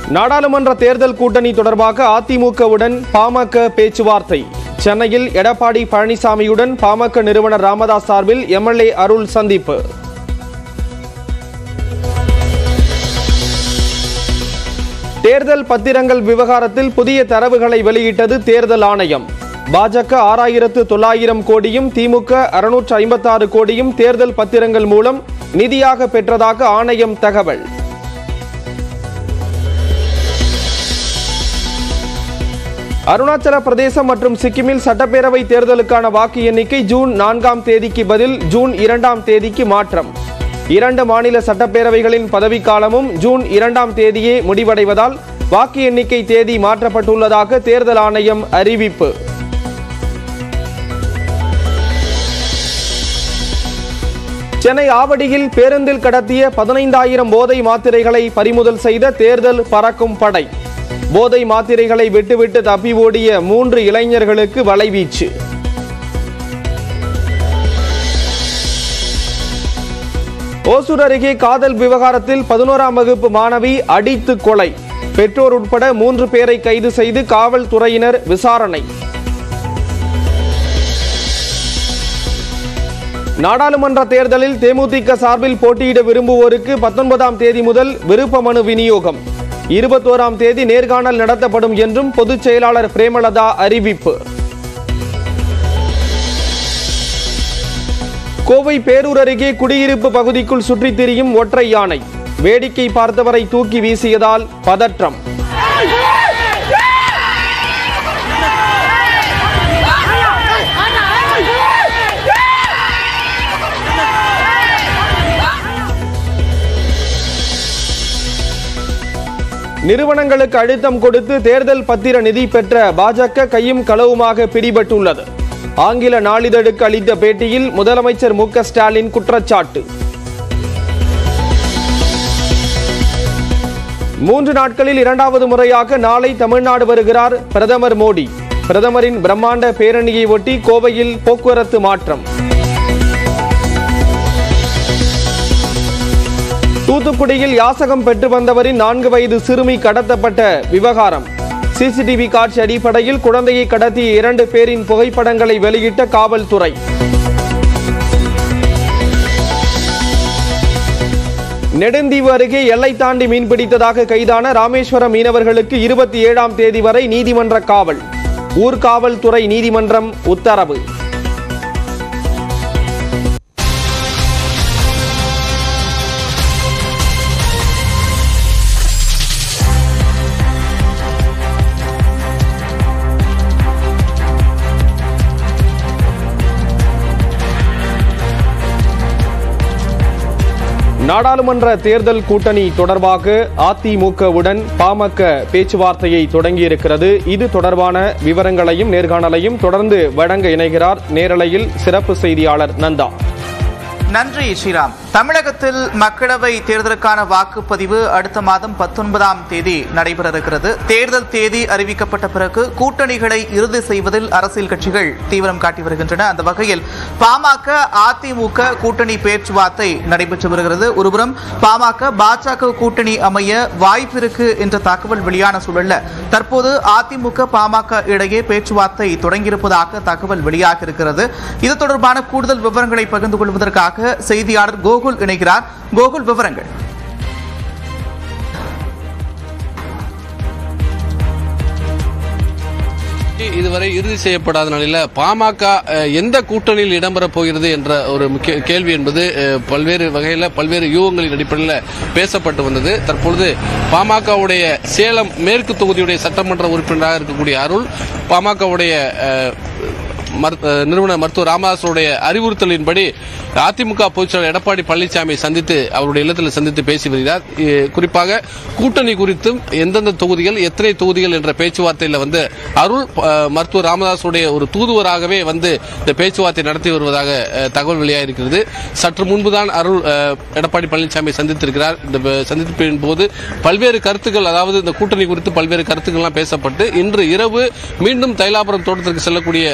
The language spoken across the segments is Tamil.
நாடாளுமன்ற தேர்தல் கூட்டணி தொடர்பாக அதிமுகவுடன் பாமக பேச்சுவார்த்தை சென்னையில் எடப்பாடி பழனிசாமியுடன் பாமக நிறுவனர் ராமதாஸ் சார்பில் எம்எல்ஏ அருள் சந்திப்பு தேர்தல் பத்திரங்கள் விவகாரத்தில் புதிய தரவுகளை வெளியிட்டது தேர்தல் ஆணையம் பாஜக ஆறாயிரத்து தொள்ளாயிரம் கோடியும் திமுக அறுநூற்று ஐம்பத்தாறு கோடியும் தேர்தல் பத்திரங்கள் மூலம் நிதியாக பெற்றதாக ஆணையம் தகவல் அருணாச்சல பிரதேசம் மற்றும் சிக்கிமில் சட்டப்பேரவை தேர்தலுக்கான வாக்கு எண்ணிக்கை ஜூன் நான்காம் தேதிக்கு பதில் ஜூன் இரண்டாம் தேதிக்கு மாற்றம் இரண்டு மாநில சட்டப்பேரவைகளின் பதவிக்காலமும் ஜூன் இரண்டாம் தேதியே முடிவடைவதால் வாக்கு எண்ணிக்கை தேதி மாற்றப்பட்டுள்ளதாக தேர்தல் ஆணையம் அறிவிப்பு சென்னை ஆவடியில் பேருந்தில் கடத்திய பதினைந்தாயிரம் போதை மாத்திரைகளை பறிமுதல் செய்த தேர்தல் பறக்கும் படை போதை மாத்திரைகளை விட்டுவிட்டு தப்பி ஓடிய மூன்று இளைஞர்களுக்கு வலைவீச்சு ஓசூர் அருகே காதல் விவகாரத்தில் பதினோராம் வகுப்பு மாணவி அடித்து கொலை பெற்றோர் உட்பட மூன்று பேரை கைது செய்து காவல்துறையினர் விசாரணை நாடாளுமன்ற தேர்தலில் தேமுதிக சார்பில் போட்டியிட விரும்புவோருக்கு பத்தொன்பதாம் தேதி முதல் விருப்ப மனு விநியோகம் இருபத்தோராம் தேதி நேர்காணல் நடத்தப்படும் என்றும் பொதுச் செயலாளர் பிரேமலதா அறிவிப்பு கோவை பேரூர் அருகே குடியிருப்பு பகுதிக்குள் சுற்றித் திரியும் ஒற்றை யானை வேடிக்கை பார்த்தவரை தூக்கி வீசியதால் பதற்றம் நிறுவனங்களுக்கு அழுத்தம் கொடுத்து தேர்தல் பத்திர நிதி பெற்ற பாஜக கையும் களவுமாக பிடிபட்டுள்ளது ஆங்கில நாளிதழுக்கு அளித்த பேட்டியில் முதலமைச்சர் மு க ஸ்டாலின் குற்றச்சாட்டு மூன்று நாட்களில் இரண்டாவது முறையாக நாளை தமிழ்நாடு வருகிறார் பிரதமர் மோடி பிரதமரின் பிரம்மாண்ட பேரணியை ஒட்டி கோவையில் போக்குவரத்து மாற்றம் தூத்துக்குடியில் யாசகம் பெற்று வந்தவரின் நான்கு வயது சிறுமி கடத்தப்பட்ட விவகாரம் சிசிடிவி காட்சி அடிப்படையில் குழந்தையை கடத்திய இரண்டு பேரின் புகைப்படங்களை வெளியிட்ட காவல்துறை நெடுந்தீவு அருகே எல்லை தாண்டி மீன்பிடித்ததாக கைதான ராமேஸ்வரம் மீனவர்களுக்கு இருபத்தி ஏழாம் தேதி வரை நீதிமன்ற காவல் ஊர்காவல்துறை நீதிமன்றம் உத்தரவு நாடாளுமன்ற தேர்தல் கூட்டணி தொடர்பாக அதிமுகவுடன் பாமக பேச்சுவார்த்தையை தொடங்கியிருக்கிறது இது தொடர்பான விவரங்களையும் நேர்காணலையும் தொடர்ந்து வழங்க இணைகிறார் நேரலையில் சிறப்பு செய்தியாளர் நந்தா நன்றி ஸ்ரீராம் தமிழகத்தில் மக்களவை தேர்தலுக்கான வாக்குப்பதிவு அடுத்த மாதம் பத்தொன்பதாம் தேதி நடைபெற இருக்கிறது தேர்தல் தேதி அறிவிக்கப்பட்ட பிறகு கூட்டணிகளை இறுதி செய்வதில் அரசியல் கட்சிகள் தீவிரம் காட்டி வருகின்றன அந்த வகையில் பாமக அதிமுக கூட்டணி பேச்சுவார்த்தை நடைபெற்று வருகிறது ஒருபுறம் பாமக பாஜக கூட்டணி அமைய வாய்ப்பிருக்கு என்ற தகவல் வெளியான சூழல்ல தற்போது அதிமுக பாமக இடையே பேச்சுவார்த்தை தொடங்கியிருப்பதாக தகவல் வெளியாக இருக்கிறது இது தொடர்பான கூடுதல் விவரங்களை பகிர்ந்து கொள்வதற்காக செய்தியாளர் கோகுல் இணைகிறார் கோகுல் விவரங்கள் இதுவரை இறுதி செய்யப்படாத நிலையில பாமக அஹ், எந்த கூட்டணியில் இடம்பெறப் போகிறது என்ற ஒரு முக்கிய கேள்வி என்பது அஹ், பல்வேறு வகையில் பல்வேறு யூகங்களின் அடிப்படையில் பேசப்பட்டு வந்தது தற்பொழுது பாமகவுடைய சேலம் மேற்கு தொகுதியுடைய சட்டமன்ற உறுப்பினராக இருக்கக்கூடிய அருள் பாமகவுடைய அஹ், மருத்- அஹ், நிறுவனர் மருத்துவர் ராமதாசுடைய அறிவுறுத்தலின்படி அதிமுக பொதுச்செயலாளர் எடப்பாடி பழனிசாமி சந்தித்து அவருடைய இல்லத்தில் சந்தித்து பேசி வருகிறார் இ- குறிப்பாக கூட்டணி குறித்தும் எந்தெந்த தொகுதிகள் எத்தனை தொகுதிகள் என்ற பேச்சுவார்த்தையில் வந்து அருள் அஹ், மருத்துவர் ராமதாசுடைய ஒரு தூதுவராகவே வந்து இந்த பேச்சுவார்த்தை நடத்தி வருவதாக அஹ், தகவல் வெளியாகிருக்கிறது சற்று முன்புதான் அருள் அஹ், எடப்பாடி பழனிசாமி சந்தித்திருக்கிறார் இந்த ப- சந்திப்பின் போது பல்வேறு கருத்துக்கள் அதாவது இந்த கூட்டணி குறித்து பல்வேறு கருத்துக்கள்லாம் பேசப்பட்டு இன்று இரவு மீண்டும் தைலாபுரம் தோட்டத்திற்கு செல்லக்கூடிய அஹ், சட்டமன்ற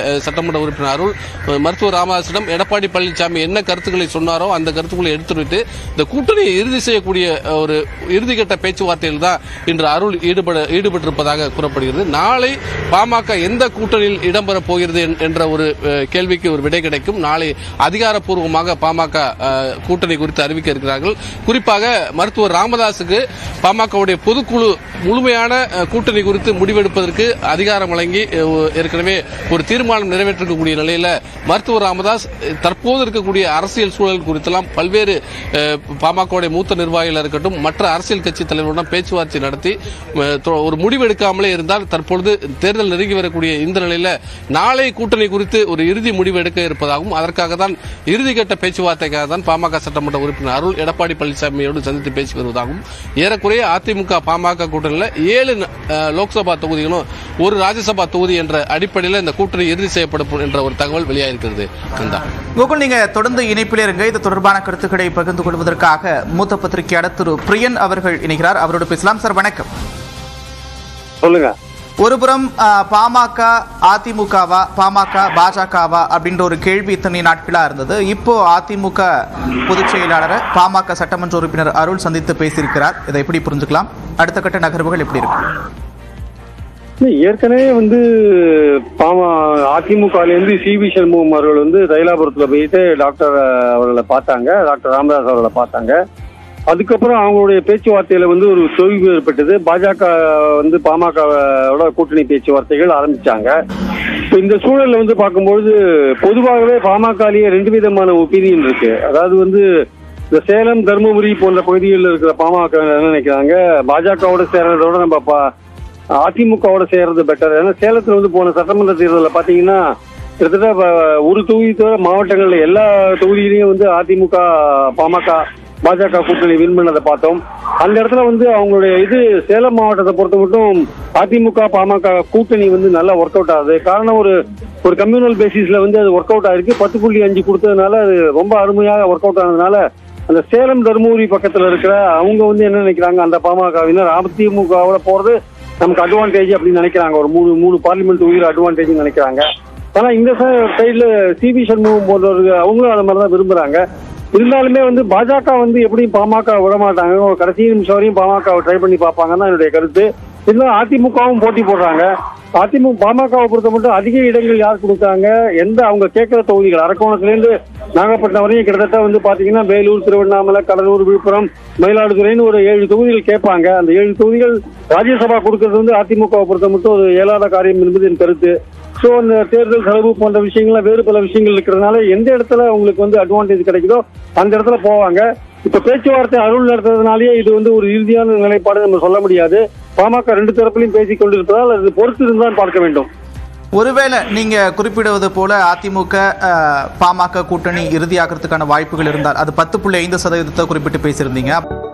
சட்டமன்ற உறுப்பினர் அருள் அஹ், மருத்துவர் ராமதாசிடம் எடப்பாடி பழனிசாமி என்ன கருத்துக்களை சொன்னாரோ அந்த கருத்துக்களை எடுத்துவிட்டு இந்த கூட்டணியை இறுதி செய்யக்கூடிய அஹ், ஒரு இறுதிக்கட்ட பேச்சுவார்த்தையில் தான் இன்று அருள் ஈடுபட ஈடுபட்டிருப்பதாக கூறப்படுகிறது நாளை பாமக எந்த கூட்டணியில் இடம்பெறப் போகிறது என்- என்ற ஒரு அஹ், கேள்விக்கு ஒரு விடை கிடைக்கும் நாளை அதிகாரப்பூர்வமாக பாமக அஹ், கூட்டணி குறித்து அறிவிக்க இருக்கிறார்கள் குறிப்பாக மருத்துவர் ராமதாசுக்கு பாமகவுடைய பொதுக்குழு முழுமையான அஹ், கூட்டணி குறித்து முடிவெடுப்பதற்கு அதிகாரம் வழங்கி அஹ், ஏற்கனவே ஒரு தீர்மானம் நிறைவேற்றக்கூடிய நிலையில மருத்துவர் ராமதாஸ் அஹ், தற்போது இருக்கக்கூடிய அரசியல் சூழல் குறித்தெல்லாம் பல்வேறு அஹ், பாமகவுடைய மூத்த நிர்வாகிகள் இருக்கட்டும் மற்ற அரசியல் கட்சி தலைவருடன் பேச்சுவார்த்தை நடத்தி அஹ், தொ- ஒரு முடிவு எடுக்காமலே இருந்தால் தற்பொழுது தேர்தல் நெருங்கி வரக்கூடிய இந்த நிலையில நாளை கூட்டணி குறித்து ஒரு இறுதி முடிவு எடுக்க இருப்பதாகவும் அதற்காக தான் இறுதிக்கட்ட பேச்சுவார்த்தைக்காக தான் பாமக சட்டமன்ற உறுப்பினர் அருள் எடப்பாடி பழனிசாமியோடு சந்தித்து பேசி வருவதாகவும் ஏறக்குறைய அதிமுக பாமக கூட்டணியில் ஏழு அஹ், லோக்சபா தொகுதிகளும் ஒரு ராஜ்யசபா தொகுதி என்ற அடிப்படையில் இந்த கூட்டணி இறுதி செய்யப்படும் என்ற ஒரு தகவல் வெளியாயிருக்கிறது கந்தா கோகுல் நீங்க தொடர்ந்து இணைப்பில் இருங்க இது தொடர்பான கருத்துக்களை பகிர்ந்து கொள்வதற்காக மூத்த பத்திரிகையாளர் திரு பிரியன் அவர்கள் இணைகிறார் அவரோடு பேசலாம் சார் வணக்கம் சொல்லுங்க ஒருபுறம் ஆ, பாமக அதிமுகவா பாமக பாஜகவா அப்படின்ற ஒரு கேள்வி இத்தனை நாட்களா இருந்தது இப்போ அதிமுக பொதுச் செயலாளரை பாமக சட்டமன்ற உறுப்பினர் அருள் சந்தித்து பேசியிருக்கிறார் இதை எப்படி புரிஞ்சுக்கலாம் அடுத்த கட்ட நகர்வுகள் எப்படி இருக்கும் இல்ல, ஏற்கனவே வந்து பாமா அதிமுகலேருந்து சி வி சண்முகம் அவர்கள் வந்து தைலாபுரத்துல போயிட்டு டாக்டர் அவர்களை பார்த்தாங்க டாக்டர் ராமதாஸ் அவர்களை பார்த்தாங்க அதுக்கப்புறம் அவங்களுடைய பேச்சுவார்த்தையில வந்து ஒரு தொய்வு ஏற்பட்டது பாஜக வந்து பாமகவோட கூட்டணி பேச்சுவார்த்தைகள் ஆரம்பிச்சாங்க இப்ப இந்த சூழல்ல வந்து பார்க்கும்பொழுது பொதுவாகவே பாமகலேயே ரெண்டு விதமான ஒப்பீனியன் இருக்கு அதாவது வந்து இந்த சேலம் தருமபுரி போன்ற பகுதிகளில் இருக்கிற பாமக என்ன நினைக்கிறாங்க பாஜகவோட சேர்றதோட நம்ம பா- அதிமுகவோட சேர்றது பெட்டர் ஏன்னா சேலத்துல வந்து போன சட்டமன்ற தேர்தலில் பாத்தீங்கன்னா கிட்டத்தட்ட வ- ஒரு தொகுதி தவிர மாவட்டங்கள்ல எல்லா தொகுதியிலையும் வந்து அதிமுக பாமக பாஜக கூட்டணி வின் பண்ணதை பார்த்தோம் அந்த இடத்துல வந்து அவங்களுடைய இது சேலம் மாவட்டத்தை பொறுத்த மட்டும் அதிமுக பாமக கூட்டணி வந்து நல்லா ஒர்க் அவுட் ஆகுது காரணம் ஒரு ஒரு கம்யூனல் பேசிஸ்ல வந்து அது ஒர்க் அவுட் ஆயிருக்கு பத்து புள்ளி அஞ்சு கொடுத்ததுனால அது ரொம்ப அருமையாக ஒர்க் அவுட் ஆனதுனால அந்த சேலம் தருமபுரி பக்கத்துல இருக்கிற அவங்க வந்து என்ன நினைக்கிறாங்க அந்த பாமகவினர் அதிமுகவோட போறது நமக்கு அட்வான்டேஜ் அப்படின்னு நினைக்கிறாங்க ஒரு மூணு மூணு பார்லிமெண்ட் தொகுதியில் அட்வான்டேஜ் நினைக்கிறாங்க ஆனா இந்த சைடுல சிபி சண்முகம் போன்றவர்கள் அவங்களும் அந்த மாதிரி தான் விரும்புறாங்க இருந்தாலுமே வந்து பாஜக வந்து எப்படியும் பாமக விட மாட்டாங்க ஒரு கடைசி நிமிஷம் வரையும் பாமக ட்ரை பண்ணி பார்ப்பாங்கன்னு தான் என்னுடைய கருத்து இருந்தாலும் அதிமுகவும் போட்டி போடுறாங்க அதிமுக பாமகவை பொறுத்த மட்டும் அதிக இடங்கள் யார் கொடுத்தாங்க எந்த அவங்க கேட்கிற தொகுதிகள் அரக்கோணத்துலேருந்து நாகப்பட்டினம் வரையும் கிட்டத்தட்ட வந்து பாத்தீங்கன்னா வேலூர் திருவண்ணாமலை கடலூர் விழுப்புரம் மயிலாடுதுறைன்னு ஒரு ஏழு தொகுதிகள் கேட்பாங்க அந்த ஏழு தொகுதிகள் ராஜ்யசபா கொடுக்கறது வந்து அதிமுகவை பொறுத்த மட்டும் ஒரு இயலாத காரியம் என்பது என் கருத்து ஸோ அந்த தேர்தல் செலவு போன்ற விஷயங்கள்லாம் வேறு பல விஷயங்கள் இருக்கிறதுனால எந்த இடத்துல உங்களுக்கு வந்து அட்வான்டேஜ் கிடைக்குதோ அந்த இடத்துல போவாங்க இப்ப பேச்சுவார்த்தை அருள் நடத்துறதுனாலேயே இது வந்து ஒரு இறுதியான நிலைப்பாடு நம்ம சொல்ல முடியாது பாமக ரெண்டு தரப்புலையும் பேசிக் கொண்டிருப்பதால் அது பொறுத்து இருந்தால் பார்க்க வேண்டும் ஒருவேளை நீங்க குறிப்பிடுவது போல அதிமுக அஹ், பாமக கூட்டணி இறுதியாகிறதுக்கான வாய்ப்புகள் இருந்தால் அது பத்து புள்ளி ஐந்து சதவீதத்தை குறிப்பிட்டு பேசியிருந்தீங்க